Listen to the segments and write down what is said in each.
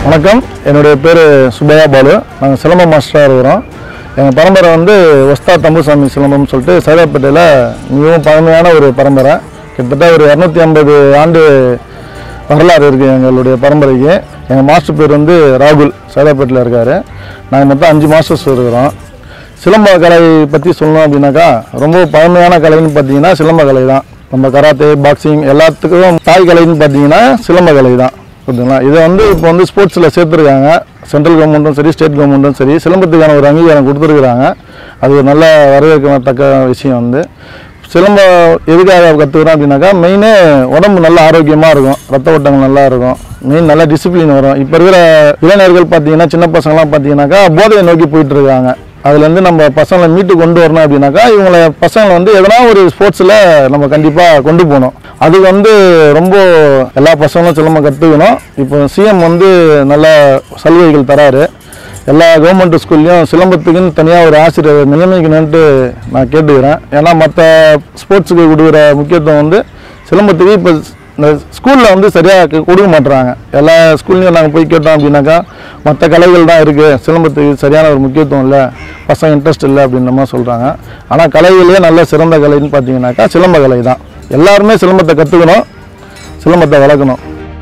வணக்கம் என்னுடைய பேர் சுப்பையா பாலு நாங்கள் சிலம்பம் மாஸ்டராக இருக்கிறோம் எங்கள் பரம்பரை வந்து ஒஸ்தா தம்புசாமி சிலம்பம்னு சொல்லிட்டு சைதாப்பேட்டையில் மிகவும் பழமையான ஒரு பரம்பரை கிட்டத்தட்ட ஒரு இரநூத்தி ஐம்பது ஆண்டு வரலாறு இருக்குது எங்களுடைய பரம்பரைக்கு எங்கள் மாஸ்டர் பேர் வந்து ராகுல் சைதாப்பேட்டில் இருக்கார் நாங்கள் மொத்தம் அஞ்சு மாஸ்டர்ஸ் இருக்கிறோம் சிலம்ப கலை பற்றி சொல்லணும் அப்படின்னாக்கா ரொம்ப பழமையான கலைன்னு பார்த்தீங்கன்னா சிலம்ப கலை தான் நம்ம கராத்தே பாக்ஸிங் எல்லாத்துக்கும் தாய் கலைன்னு பார்த்தீங்கன்னா சிலம்ப கலை தான் புரியுதுங்களா இதை வந்து இப்போ வந்து ஸ்போர்ட்ஸில் சேர்த்துருக்காங்க சென்ட்ரல் கவர்மெண்ட்டும் சரி ஸ்டேட் கவர்மெண்ட்டும் சரி சிலம்பத்துக்கான ஒரு அங்கீகாரம் கொடுத்துருக்குறாங்க அது ஒரு நல்ல வரவேற்கத்தக்க விஷயம் வந்து சிலம்பம் எதுக்காக கற்றுக்குறோம் அப்படின்னாக்கா மெயினே உடம்பு நல்ல ஆரோக்கியமாக இருக்கும் ரத்த ஓட்டங்கள் நல்லா இருக்கும் மெயின் நல்ல டிசிப்ளின் வரும் இப்போ இருக்கிற இளைஞர்கள் பார்த்தீங்கன்னா சின்ன பசங்களாம் பார்த்தீங்கன்னாக்கா போதையை நோக்கி போயிட்டு இருக்காங்க அதுலேருந்து நம்ம பசங்களை மீட்டு கொண்டு வரணும் அப்படின்னாக்கா இவங்களை பசங்களை வந்து எதனா ஒரு ஸ்போர்ட்ஸில் நம்ம கண்டிப்பாக கொண்டு போகணும் அது வந்து ரொம்ப எல்லா பசங்களும் சிலம்பம் கற்றுக்கணும் இப்போ சிஎம் வந்து நல்ல சலுகைகள் தராரு எல்லா கவர்மெண்ட் ஸ்கூல்லையும் சிலம்பத்துக்குன்னு தனியாக ஒரு ஆசிரியர் நியமிக்கணுன்ட்டு நான் கேட்டுக்கிறேன் ஏன்னா மற்ற ஸ்போர்ட்ஸுக்கு கொடுக்குற முக்கியத்துவம் வந்து சிலம்பத்துக்கு இப்போ இந்த ஸ்கூலில் வந்து சரியாக கொடுக்க மாட்டுறாங்க எல்லா ஸ்கூல்லையும் நாங்கள் போய் கேட்டோம் அப்படின்னாக்கா மற்ற கலைகள் தான் இருக்குது சிலம்பத்துக்கு சரியான ஒரு முக்கியத்துவம் இல்லை பசங்க இன்ட்ரெஸ்ட் இல்லை அப்படின்ற மாதிரி சொல்கிறாங்க ஆனால் கலைகளே நல்ல சிறந்த கலைன்னு பார்த்தீங்கன்னாக்கா சிலம்ப கலை தான் எல்லாருமே சிலம்பத்தை கற்றுக்கணும் சிலம்பத்தை வளர்க்கணும்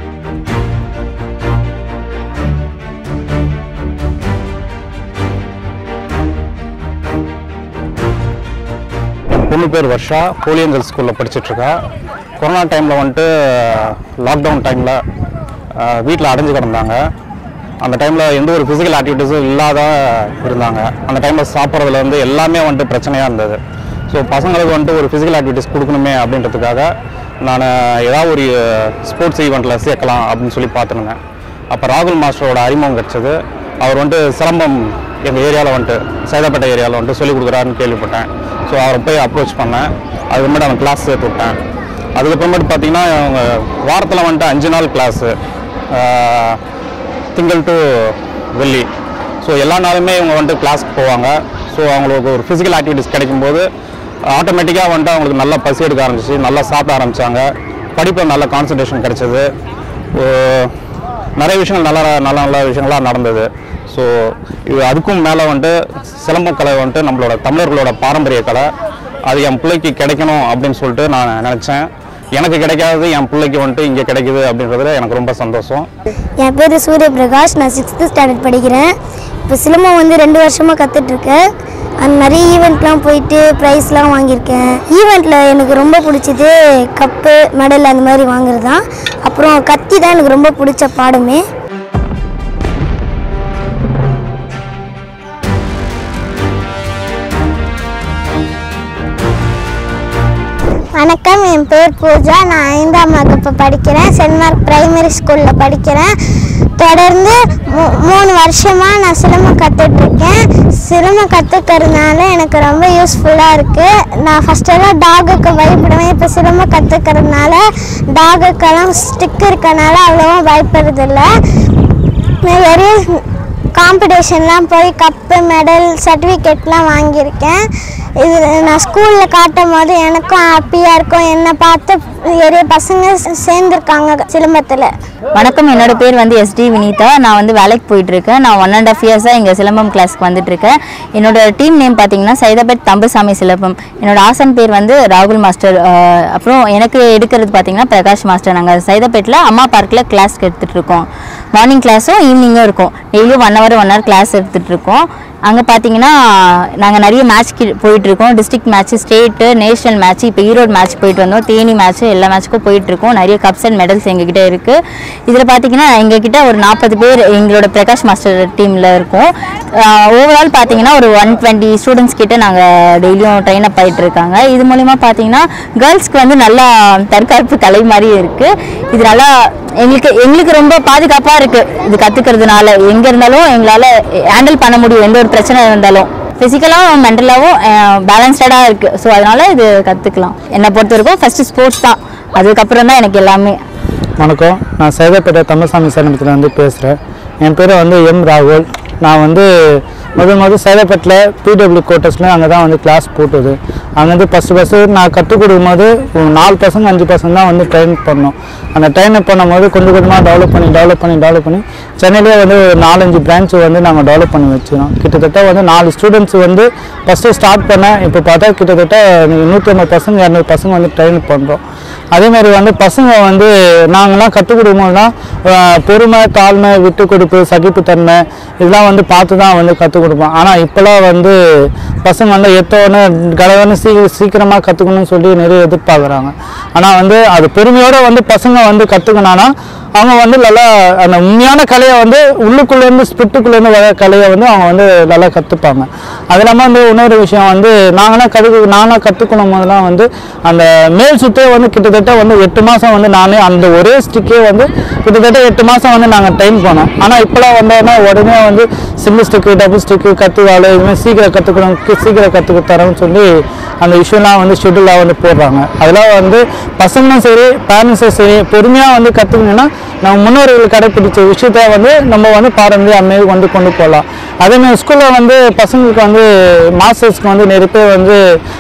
பொண்ணு பேர் வர்ஷா போலியந்தல் ஸ்கூலில் படிச்சிட்ருக்கா கொரோனா டைமில் வந்துட்டு லாக்டவுன் டைமில் வீட்டில் அடைஞ்சு கிடந்தாங்க அந்த டைமில் எந்த ஒரு ஃபிசிக்கல் ஆக்டிவிட்டீஸும் இல்லாத இருந்தாங்க அந்த டைமில் சாப்பிட்றதுலேருந்து எல்லாமே வந்துட்டு பிரச்சனையாக இருந்தது ஸோ பசங்களுக்கு வந்துட்டு ஒரு ஃபிசிக்கல் ஆக்டிவிட்டீஸ் கொடுக்கணுமே அப்படின்றதுக்காக நான் ஏதாவது ஒரு ஸ்போர்ட்ஸ் ஈவெண்ட்டில் சேர்க்கலாம் அப்படின்னு சொல்லி பார்த்துருந்தேன் அப்போ ராகுல் மாஸ்டரோட அறிமுகம் கிடச்சது அவர் வந்துட்டு சிலம்பம் எங்கள் ஏரியாவில் வந்துட்டு சைதாப்பேட்டை ஏரியாவில் வந்துட்டு சொல்லிக் கொடுக்குறாருன்னு கேள்விப்பட்டேன் ஸோ அவரை போய் அப்ரோச் பண்ணேன் அதுக்கப்புறமேட்டு அவன் கிளாஸ் சேர்த்து விட்டேன் அதுக்கப்புறமேட்டு பார்த்தீங்கன்னா அவங்க வாரத்தில் வந்துட்டு அஞ்சு நாள் கிளாஸு திங்கள் டு வெள்ளி ஸோ எல்லா நாளுமே இவங்க வந்துட்டு கிளாஸ்க்கு போவாங்க ஸோ அவங்களுக்கு ஒரு ஃபிசிக்கல் ஆக்டிவிட்டிஸ் கிடைக்கும்போது ஆட்டோமேட்டிக்காக வந்துட்டு அவங்களுக்கு நல்லா பசி எடுக்க ஆரம்பிச்சு நல்லா சாப்பிட ஆரம்பித்தாங்க படிப்பில் நல்ல கான்சன்ட்ரேஷன் கிடைச்சது ஓ- நிறைய விஷயங்கள் நல்ல நல்ல நல்ல விஷயங்களாக நடந்தது ஸோ இது அதுக்கும் மேலே வந்துட்டு சிலம்பக் கலை வந்துட்டு நம்மளோட தமிழர்களோட பாரம்பரிய கலை அது என் பிள்ளைக்கு கிடைக்கணும் அப்படின்னு சொல்லிட்டு நான் நினச்சேன் எனக்கு கிடைக்காதது என் பிள்ளைக்கு வந்துட்டு இங்கே கிடைக்குது அப்படின்றதுல எனக்கு ரொம்ப சந்தோஷம் என் பேர் சூரிய பிரகாஷ் நான் சிக்ஸ்த்து ஸ்டாண்டர்ட் படிக்கிறேன் இப்போ சிலம்பம் வந்து ரெண்டு வருஷமாக கற்றுட்ருக்கேன் அது நிறைய ஈவெண்ட்லாம் போயிட்டு ப்ரைஸ்லாம் வாங்கியிருக்கேன் ஈவெண்ட்டில் எனக்கு ரொம்ப பிடிச்சது கப்பு மெடல் அந்த மாதிரி வாங்குறது தான் அப்புறம் கத்தி தான் எனக்கு ரொம்ப பிடிச்ச பாடமே வணக்கம் என் பேர் பூஜா நான் ஐந்தாம் வகுப்பு படிக்கிறேன் சென்மார்க் பிரைமரி ஸ்கூலில் படிக்கிறேன் தொடர்ந்து மூ- மூணு வருஷமாக நான் சிலம்பம் கற்றுட்ருக்கேன் சிலம்பம் கற்றுக்கிறதுனால எனக்கு ரொம்ப யூஸ்ஃபுல்லாக இருக்குது நான் ஃபஸ்ட்டெல்லாம் டாகுக்கு பயப்படுவேன் இப்போ சிலம்பம் கற்றுக்கிறதுனால டாகுக்கெல்லாம் ஸ்டிக் இருக்கனால அவ்வளோவா பயப்படுறதில்ல நான் நிறைய காம்படிஷன்லாம் போய் கப்பு மெடல் சர்டிஃபிகேட்லாம் வாங்கியிருக்கேன் இது நான் ஸ்கூலில் காட்டும் போது எனக்கும் ஹாப்பியாக இருக்கும் என்னை பார்த்து நிறைய பசங்க சே- சேர்ந்திருக்காங்க சிலம்பத்தில் வணக்கம் என்னோட பேர் வந்து எஸ்டி வினீதா நான் வந்து வேலைக்கு போயிட்டு இருக்கேன் நான் ஒன் அண்ட் ஆஃப் இயர்ஸாக இங்கே சிலம்பம் கிளாஸ்க்கு வந்துட்டு இருக்கேன் என்னோட டீம் நேம் பார்த்தீங்கன்னா சைதாபேட் தம்புசாமி சிலம்பம் என்னோட ஆசன் பேர் வந்து ராகுல் மாஸ்டர் ஆஹ் அப்புறம் எனக்கு எடுக்கிறது பார்த்தீங்கன்னா பிரகாஷ் மாஸ்டர் நாங்கள் சைதாபேட்டில் அம்மா பார்க்கில் கிளாஸ் எடுத்துகிட்டு இருக்கோம் மார்னிங் கிளாஸும் ஈவினிங்கும் இருக்கும் டெய்லியும் one hour one hour class எடுத்துகிட்டு இருக்கோம் அங்கே பார்த்தீங்கன்னா நாங்கள் நிறைய மேட்ச்க்கு போயிட்டுருக்கோம் district match state national match இப்போ ஈரோடு மேட்ச் போயிட்டு வந்தோம் தேனி மேட்ச் எல்லா மேட்ச்சுக்கும் போயிட்டுருக்கோம் நிறைய கப்ஸ் அண்ட் மெடல்ஸ் எங்ககிட்ட இருக்குது இதில் பார்த்தீங்கன்னா எங்ககிட்ட ஒரு நாற்பது பேர் எங்களோட பிரகாஷ் மாஸ்டர் டீமில் இருக்கோம் ஓவரால் பார்த்தீங்கன்னா ஒரு ஒன் டுவெண்ட்டி ஸ்டூடெண்ட்ஸ் கிட்ட நாங்கள் டெய்லியும் ட்ரெயின் அப் ஆகிட்டு இருக்காங்க இது மூலிமா பார்த்தீங்கன்னா கேர்ள்ஸ்க்கு வந்து நல்லா தற்காப்பு கலை மாதிரி இருக்குது இது நல்லா எங்களுக்கு எங்களுக்கு ரொம்ப பாதுகாப்பாக இருக்குது இது கற்றுக்கிறதுனால எங்கே இருந்தாலும் எங்களால் ஹேண்டில் பண்ண முடியும் எந்த ஒரு பிரச்சனை இருந்தாலும் ஃபிசிக்கலாகவும் மென்டலாகவும் பேலன்ஸ்டாக இருக்குது ஸோ அதனால் இது கற்றுக்கலாம் என்னை பொறுத்த வரைக்கும் ஃபஸ்ட்டு ஸ்போர்ட்ஸ் தான் அதுக்கப்புறம் தான் எனக்கு எல்லாமே வணக்கம் நான் சைதாப்பேட்டை தமிழ்சாமி சரணத்தில் வந்து பேசுகிறேன் என் பேர் வந்து எம் ராகுல் நான் வந்து முதல் முதல் சேதப்பட்டில் பிடபிள்யூ கோட்டர்ஸில் அங்கே தான் வந்து கிளாஸ் போட்டது அங்கேருந்து ஃபஸ்ட்டு ஃபஸ்ட்டு நான் கற்றுக் கொடுக்கும்போது ஒரு நாலு பசங்க அஞ்சு பசங்க தான் வந்து ட்ரெயின் பண்ணோம் அந்த ட்ரெயின் பண்ணும்போது கொஞ்சம் கொஞ்சமாக டெவலப் பண்ணி டெவலப் பண்ணி டெவலப் பண்ணி சென்னையிலே வந்து ஒரு நாலஞ்சு பிரான்ச் வந்து நாங்கள் டெவலப் பண்ணி வச்சிருக்கோம் கிட்டத்தட்ட வந்து நாலு ஸ்டூடெண்ட்ஸ் வந்து ஃபஸ்ட்டு ஸ்டார்ட் பண்ணேன் இப்போ பார்த்தா கிட்டத்தட்ட நூற்றி ஐம்பது பசங்க இரநூறு பசங்க வந்து ட்ரெயின் பண்ணுறோம் அதே மாதிரி வந்து பசங்க வந்து நாங்களாம் கற்றுக் கொடுக்கும்போதுலாம் அஹ், பொறுமை தாழ்மை விட்டு கொடுப்பு சகிப்புத்தன்மை இதெல்லாம் வந்து பார்த்து தான் வந்து கற்றுக் கொடுப்போம் ஆனால் இப்போலாம் வந்து பசங்க வந்து எத்தோன்னு கடவுன்னு சீ சீக்கிரமாக கற்றுக்கணும்னு சொல்லி நிறைய எதிர்பார்க்குறாங்க ஆனால் வந்து அது பொறுமையோடு வந்து பசங்க வந்து கற்றுக்கினானா அவங்க வந்து நல்லா அந்த உண்மையான கலையை வந்து உள்ளுக்குள்ளேருந்து ஸ்பிட்டுக்குள்ளேருந்து வர கலையை வந்து அவங்க வந்து நல்லா கற்றுப்பாங்க அது இல்லாமல் வந்து இன்னொரு விஷயம் வந்து நாங்களாம் கற்றுக்க நானாக கற்றுக்கணும் போதெல்லாம் வந்து அந்த மேல் சுற்றே வந்து கிட்டத்தட்ட வந்து எட்டு மாதம் வந்து நானே அந்த ஒரே ஸ்டிக்கே வந்து கிட்டத்தட்ட எட்டு மாதம் வந்து நாங்கள் ட்ரெயின் பண்ணோம் ஆனால் இப்போலாம் வந்தோன்னா உடனே வந்து சிங்கிள் ஸ்டிக்கு டபுள் ஸ்டிக்கு கற்றுவாள் இதுமாதிரி சீக்கிரம் கற்றுக்கணும் சீக்கிரம் கற்றுக்க தரோம்னு சொல்லி அந்த இஷ்யூலாம் வந்து ஷெட்யூலாக வந்து போடுறாங்க அதெல்லாம் வந்து பசங்களும் சரி பேரண்ட்ஸும் சரி பொறுமையாக வந்து கற்றுக்கணுன்னா நம்ம முன்னோர்கள் கடைப்பிடிச்ச விஷயத்த வந்து நம்ம வந்து பாரம்பரிய அம்மையை வந்து கொண்டு போகலாம் அதேமாதிரி ஸ்கூலில் வந்து பசங்களுக்கு வந்து மாஸ்டர்ஸ்க்கு வந்து நிறைய பேர் வந்து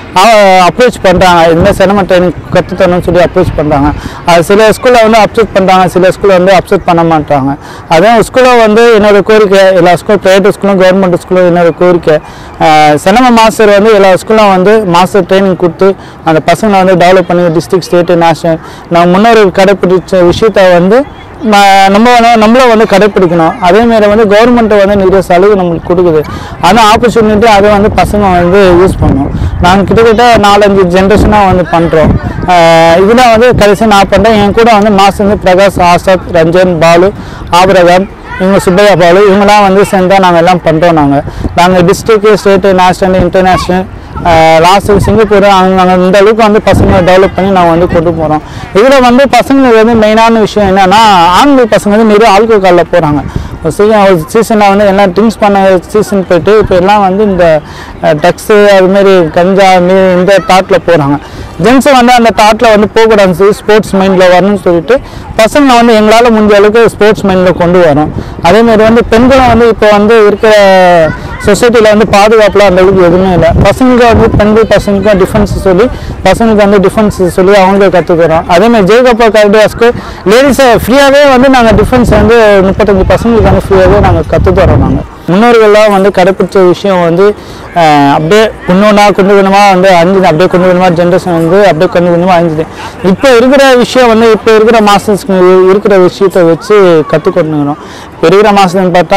அப்ரோச் பண்ணுறாங்க இந்த சினிமா ட்ரைனிங் கற்றுத்தரணும்னு சொல்லி அப்ரோச் பண்ணுறாங்க அது சில ஸ்கூலில் வந்து அப்செட் பண்ணுறாங்க சில ஸ்கூலில் வந்து அப்செட் பண்ண மாட்டாங்க அதான் ஸ்கூலில் வந்து என்னோட கோரிக்கை எல்லா ஸ்கூல் ப்ரைவேட் ஸ்கூலும் கவர்மெண்ட் ஸ்கூலும் என்னோட கோரிக்கை சினிமா மாஸ்டர் வந்து எல்லா ஸ்கூலும் வந்து மாஸ்டர் ட்ரைனிங் கொடுத்து அந்த பசங்களை வந்து டெவலப் பண்ணி டிஸ்ட்ரிக்ட் ஸ்டேட்டு நேஷனல் நம்ம முன்னோர்கள் கடைப்பிடிச்ச விஷயத்த வந்து ம- நம்ம வந்து நம்மளும் வந்து கடைப்பிடிக்கணும் அதேமாரி வந்து கவர்மெண்ட்டு வந்து நிறைய சலுகை நம்மளுக்கு கொடுக்குது அந்த ஆப்பர்ச்சுனிட்டி அதை வந்து பசங்க வந்து யூஸ் பண்ணணும் நாங்கள் கிட்டத்தட்ட நாலஞ்சு ஜென்ரேஷனாக வந்து பண்ணுறோம் இதில் வந்து கடைசி நான் பண்ணுறேன் என் கூட வந்து மாசம் வந்து பிரகாஷ் ஆசாத் ரஞ்சன் பாலு ஆபரகம் இவங்க சுப்பையா பாலு இவங்கெல்லாம் வந்து சேர்ந்தா நாங்கள் எல்லாம் பண்ணுறோம் நாங்கள் நாங்கள் district state national international last Singapore அங்கே நாங்கள் இந்த அளவுக்கு வந்து பசங்களை டெவலப் பண்ணி நாங்கள் வந்து கொண்டு போகிறோம் இதில் வந்து பசங்களுக்கு வந்து மெயினான விஷயம் என்னென்னா ஆண்கள் பசங்க வந்து நிறைய ஆல்கஹாலில் போகிறாங்க ஒரு சீசன் ஒரு சீசனில் வந்து எல்லாம் ட்ரிங்க்ஸ் பண்ண சீசன் போயிட்டு இப்போ எல்லாம் வந்து இந்த ட்ரக்ஸு அதுமாரி கஞ்சா அதுமாரி இந்த தாட்டில் போகிறாங்க ஜென்ஸை வந்து அந்த தாட்டில் வந்து போகக்கூடாதுன்னு சொல்லி ஸ்போர்ட்ஸ் மைண்டில் வரணும்னு சொல்லிட்டு பசங்களை வந்து எங்களால் முடிஞ்ச அளவுக்கு ஸ்போர்ட்ஸ் மைண்டில் கொண்டு வரோம் அதேமாரி வந்து பெண்களும் வந்து இப்போ வந்து இருக்கிற சொசைட்டியில் வந்து பாதுகாப்புல அந்த அளவுக்கு எதுவுமே இல்லை பசங்களுக்கு வந்து பெண்கள் பசங்களுக்கும் டிஃபென்ஸ் சொல்லி பசங்களுக்கு வந்து டிஃபென்ஸ் சொல்லி அவங்களுக்கு கற்றுக்குறோம் அதேமாதிரி ஜெயகோபால் கரடியாஸ்க்கு லேடிஸை ஃப்ரீயாகவே வந்து நாங்கள் டிஃபென்ஸ் வந்து முப்பத்தஞ்சு பசங்களுக்கு வந்து ஃப்ரீயாகவே நாங்கள் கற்றுத்தரோம் நாங்கள் முன்னோர்கள்லாம் வந்து கடைப்பிடிச்ச விஷயம் வந்து ஆஹ், அப்படியே கொஞ்சொன்னா கொஞ்சம் கொஞ்சமாக வந்து அழிஞ்சுது அப்படியே கொஞ்சம் கொஞ்சமாக ஜென்ரேஷன் வந்து அப்படியே கொஞ்சம் கொஞ்சமாக அழிஞ்சுது இப்போ இருக்கிற விஷயம் வந்து இப்போ இருக்கிற மாஸ்டர்ஸ்க்கு இருக்கிற விஷயத்தை வச்சு கற்றுக்கொண்டுக்கிறோம் இப்போ இருக்கிற மாஸ்டர்னு பார்த்தா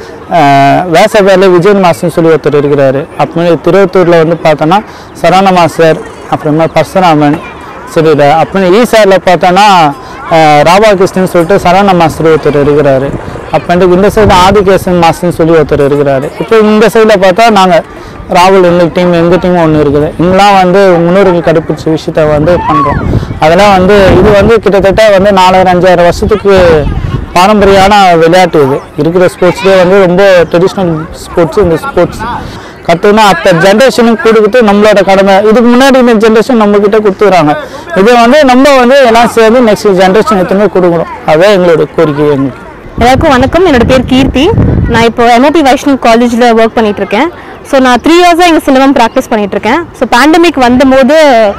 ஆஹ், வேசவேல விஜயன் மாஸ்டர்னு சொல்லி ஒருத்தர் இருக்கிறாரு அப்புறமே திருவத்தூரில் வந்து பார்த்தோன்னா சரவண மாஸ்டர் அப்புறமா பரசுராமன் சரியில்ல அப்புறம் ஈசாரில் பார்த்தோன்னா ஆஹ், ராதாகிருஷ்ணன் சொல்லிட்டு சரவண மாஸ்டர் ஒருத்தர் இருக்கிறாரு அப்புறமேட்டுக்கு இந்த சைடு ஆதிகேசன் மாஸ்டர்னு சொல்லி ஒருத்தர் இருக்கிறாரு இப்போ இந்த சைடில் பார்த்தா நாங்கள் ராகுல் எங்கள் டீம் எங்கள் டீம் ஒன்று இருக்குது இங்கெல்லாம் வந்து முன்னோர்கள் கடைப்பிடிச்ச விஷயத்த வந்து பண்ணுறோம் அதெல்லாம் வந்து இது வந்து கிட்டத்தட்ட வந்து நாலாயிரம் அஞ்சாயிரம் வருஷத்துக்கு பாரம்பரியான விளையாட்டு இது இருக்கிற ஸ்போர்ட்ஸ்லேயே வந்து ரொம்ப ட்ரெடிஷ்னல் ஸ்போர்ட்ஸ் இந்த ஸ்போர்ட்ஸ் கற்றுனா அடுத்த ஜென்ரேஷனுக்கு கொடுத்துட்டு நம்மளோட கடமை இதுக்கு முன்னாடி இந்த ஜென்ரேஷன் நம்ம கிட்ட கொடுத்துறாங்க இதை வந்து நம்ம வந்து எல்லாம் சேர்ந்து நெக்ஸ்ட் ஜென்ரேஷன் எத்தனை கொடுக்கணும் அதுதான் எங்களோட கோரிக்கை எங்களுக்கு எல்லாருக்கும் வணக்கம் என்னோட பேர் கீர்த்தி நான் இப்போ எம்ஓபி வைஷ்ணவ் காலேஜில் ஒர்க் பண்ணிட்டு இருக்கேன் ஸோ நான் த்ரீ இயர்ஸாக எங்கள் சிலம்பம் ப்ராக்டிஸ் பண்ணிட்டு இருக்கேன் ஸோ பேண்டமிக் வந்தபோது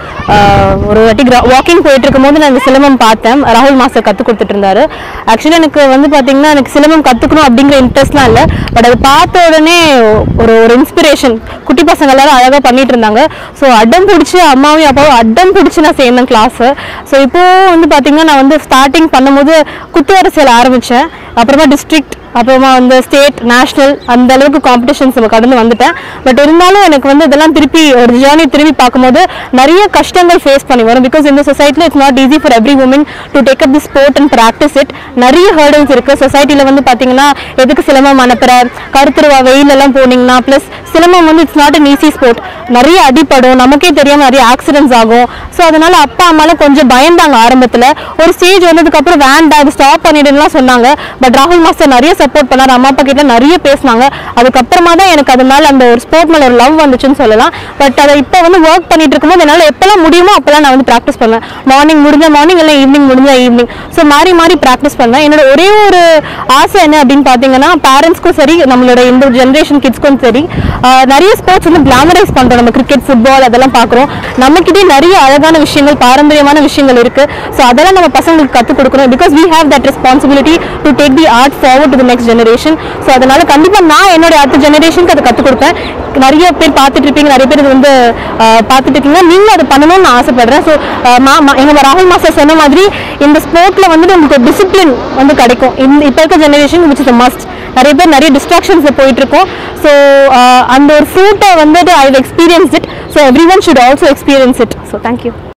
ஆஹ், ஒரு வாட்டி வாக்கிங் போயிட்டு இருக்கும்போது நான் இந்த சிலம்பம் பார்த்தேன் ராகுல் மாஸ்டர் கற்றுக் கொடுத்துட்டு இருந்தாரு ஆக்சுவலி எனக்கு வந்து பார்த்தீங்கன்னா எனக்கு சிலம்பம் கற்றுக்கணும் அப்படிங்கிற இன்ட்ரெஸ்ட்லாம் இல்லை பட் அதை பார்த்த உடனே ஒரு ஒரு இன்ஸ்பிரேஷன் குட்டி பசங்க எல்லாரும் அழகாக பண்ணிட்டு இருந்தாங்க ஸோ அடம் பிடிச்சி அம்மாவையும் அப்பாவும் அடம் பிடிச்சி நான் சேர்ந்தேன் கிளாஸு ஸோ இப்போ வந்து பார்த்தீங்கன்னா நான் வந்து ஸ்டார்டிங் பண்ணும்போது குத்து அரசியல் ஆரம்பித்தேன் அப்புறமா டிஸ்ட்ரிக்ட் அப்புறமா வந்து ஸ்டேட் நேஷனல் அந்த அளவுக்கு காம்படிஷன்ஸ் நம்ம கடந்து வந்துட்டேன் பட் இருந்தாலும் எனக்கு வந்து இதெல்லாம் திருப்பி ஒரு ஜேர்னி திரும்பி பார்க்கும்போது நிறைய கஷ்டங்கள் ஃபேஸ் பண்ணி வரும் பிகாஸ் இந்த சொசைட்டியில் it's not easy for every woman to take up the sport and practice it நிறைய ஹேர்டல்ஸ் இருக்குது சொசைட்டியில் வந்து பார்த்தீங்கன்னா எதுக்கு சிலம்பம் அனுப்புற கருத்துருவா வெயிலெல்லாம் போனீங்கன்னா ப்ளஸ் சிலம்பம் வந்து it's not an easy sport நிறைய அடிப்படும் நமக்கே தெரியாம நிறைய ஆக்சிடென்ட்ஸ் ஆகும் ஸோ அதனால அப்பா அம்மாலாம் கொஞ்சம் பயந்தாங்க ஆரம்பத்தில் ஒரு ஸ்டேஜ் வந்ததுக்கப்புறம் வேண்டாம் இது ஸ்டாப் பண்ணிடுலாம் சொன்னாங்க பட் ராகுல் மாஸ்டர் நிறைய சப்போர்ட் பண்ணார் அம்மா அப்பா கிட்ட நிறைய பேசினாங்க அதுக்கப்புறமா தான் எனக்கு அது மேலே அந்த ஒரு ஸ்போர்ட் மேலே ஒரு லவ் வந்துச்சுன்னு சொல்லலாம் பட் அதை இப்போ வந்து ஒர்க் பண்ணிட்டு இருக்கும்போது என்னால் எப்போல்லாம் முடியுமோ அப்போல்லாம் நான் வந்து ப்ராக்டிஸ் பண்ணுவேன் மார்னிங் முடிஞ்ச மார்னிங் இல்லை ஈவினிங் முடிஞ்ச ஈவினிங் ஸோ மாறி மாறி ப்ராக்டிஸ் பண்ணேன் என்னோட ஒரே ஒரு ஆசை என்ன அப்படின்னு பார்த்தீங்கன்னா பேரண்ட்ஸ்க்கும் சரி நம்மளோட இந்த ஜென்ரேஷன் கிட்ஸ்க்கும் சரி ஆஹ் நிறைய ஸ்போர்ட்ஸ் வந்து கிளாமரைஸ் பண்ணுறோம் நம்ம கிரிக்கெட் ஃபுட்பால் அதெல்லாம் பார்க்குறோம் நம்மக்கிட்டே நிறைய அழகான விஷயங்கள் பாரம்பரியமான விஷயங்கள் இருக்கு ஸோ அதெல்லாம் நம்ம பசங்களுக்கு கற்றுக் கொடுக்கணும் because we have that responsibility to take the art forward to the next generation so அதனால கண்டிப்பாக நான் என்னோட அடுத்த ஜெனரேஷனுக்கு அதை கற்றுக் கொடுப்பேன் நிறைய பேர் பார்த்துட்டு இருப்பீங்க நிறைய பேர் இது வந்து ஆஹ் பார்த்துட்டு இருக்கீங்க நீங்களும் அதை பண்ணணும்னு நான் ஆசைப்படுறேன் ஸோ எங்கள் ராகுல் மாஸ்டர் சொன்ன மாதிரி இந்த ஸ்போர்ட்டில் வந்து உங்களுக்கு டிசிப்ளின் வந்து கிடைக்கும் இந்த இப்போ இருக்க ஜெனரேஷன் விச் இஸ் மஸ்ட் நிறைய பேர் நிறைய டிஸ்ட்ராக்ஷன்ஸில் போயிட்டு இருக்கோம் ஸோ அந்த ஒரு ஃப்ரூட்டை வந்துட்டு I experience it so everyone should also experience it so thank you